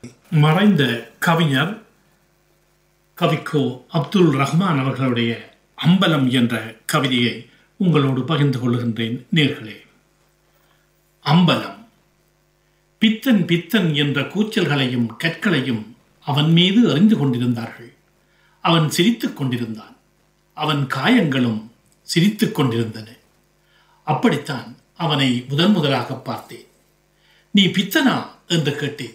மறைந்த கவிஞர் கவிக்கோ அப்துல் ரஹ்மான் அவர்களுடைய அம்பலம் என்ற கவிதையை உங்களோடு பகிர்ந்து கொள்கின்றேன் நேர்களே அம்பலம் பித்தன் பித்தன் என்ற கூச்சல்களையும் கற்களையும் அவன் மீது எறிந்து கொண்டிருந்தார்கள் அவன் சிரித்துக் கொண்டிருந்தான் அவன் காயங்களும் சிரித்துக் கொண்டிருந்தன அப்படித்தான் அவனை முதன் முதலாக பார்த்தேன் நீ பித்தனா என்று கேட்டேன்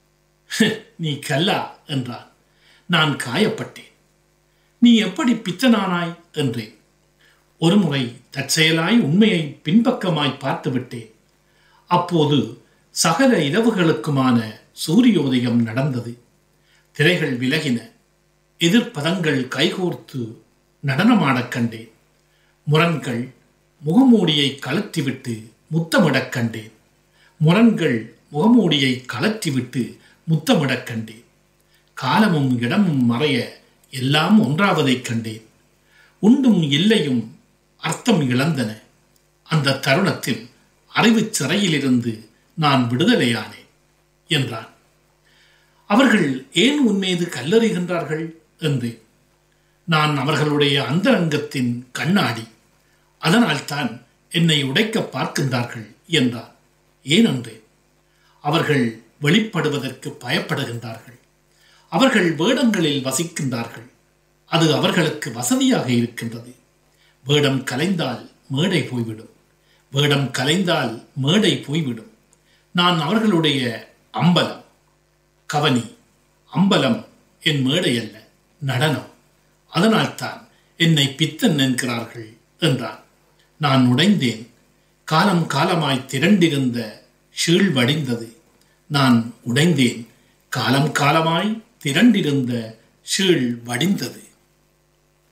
நீ கல்லா என்றான் நான் காயப்பட்டேன் நீ எப்படி பித்தனானாய் என்றேன் ஒருமுறை தற்செயலாய் உண்மையை பின்பக்கமாய் பார்த்துவிட்டேன் அப்போது சகல இரவுகளுக்குமான சூரியோதயம் நடந்தது திரைகள் விலகின எதிர்ப்பதங்கள் கைகோர்த்து நடனமாடக் கண்டேன் முரண்கள் முகமூடியை கலற்றிவிட்டு முத்தமிடக் கண்டேன் முரண்கள் முகமூடியை கலற்றிவிட்டு முத்தமிடக் கண்டேன் காலமும் இடமும் மறைய எல்லாம் ஒன்றாவதைக் கண்டேன் உண்டும் இல்லையும் அர்த்தம் இழந்தன அந்த தருணத்தில் அறிவுச் சிறையிலிருந்து நான் விடுதலையானேன் என்றான் அவர்கள் ஏன் உன்மீது கல்லறிகின்றார்கள் என்று நான் அவர்களுடைய அந்தரங்கத்தின் கண்ணாடி அதனால்தான் என்னை உடைக்க பார்க்கின்றார்கள் என்றார் ஏனென்று அவர்கள் வெளிப்படுவதற்கு பயப்படுகின்றார்கள் அவர்கள் வேடங்களில் வசிக்கின்றார்கள் அது அவர்களுக்கு வசதியாக இருக்கின்றது வேடம் கலைந்தால் மேடை போய்விடும் வேடம் கலைந்தால் மேடை போய்விடும் நான் அவர்களுடைய அம்பலம் கவனி அம்பலம் என் மேடை அல்ல நடனம் அதனால்தான் என்னை பித்தன் என்கிறார்கள் என்றான் நான் உடைந்தேன் காலம் காலமாய் திரண்டிருந்த ஷீழ் வடிந்தது நான் உடைந்தேன் காலம் காலமாய் திரண்டிருந்த ஷீழ் வடிந்தது